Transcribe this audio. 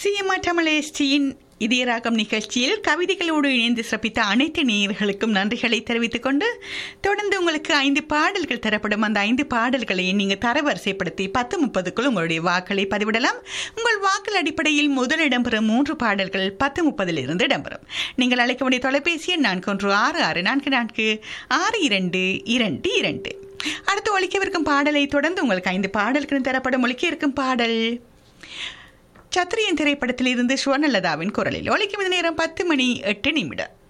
சிஎம்ஆ தமிழேஷ்டியின் இதயராகம் நிகழ்ச்சியில் கவிதைகளோடு இணைந்து சிறப்பித்த அனைத்து நேயர்களுக்கும் நன்றிகளை தெரிவித்துக் கொண்டு தொடர்ந்து உங்களுக்கு ஐந்து பாடல்கள் தரப்படும் அந்த ஐந்து பாடல்களை நீங்கள் தரவரிசைப்படுத்தி பத்து முப்பதுக்குள் உங்களுடைய வாக்களை பதிவிடலாம் உங்கள் வாக்கள் அடிப்படையில் முதல் இடம்பெறும் மூன்று பாடல்கள் பத்து முப்பதில் இருந்து இடம்பெறும் நீங்கள் அழைக்க வேண்டிய தொலைபேசி எண் நான்கு ஒன்று ஆறு ஆறு நான்கு நான்கு ஆறு இரண்டு இரண்டு இரண்டு அடுத்து ஒழிக்கவிருக்கும் பாடலை தொடர்ந்து உங்களுக்கு ஐந்து பாடல்கள் தரப்படும் ஒழிக்க இருக்கும் பாடல் சத்திரியன் திரைப்படத்தில் இருந்து சுவர்ணலதாவின் குரலில் ஒலிக்கும் இந்த நேரம் பத்து மணி எட்டு நிமிடம்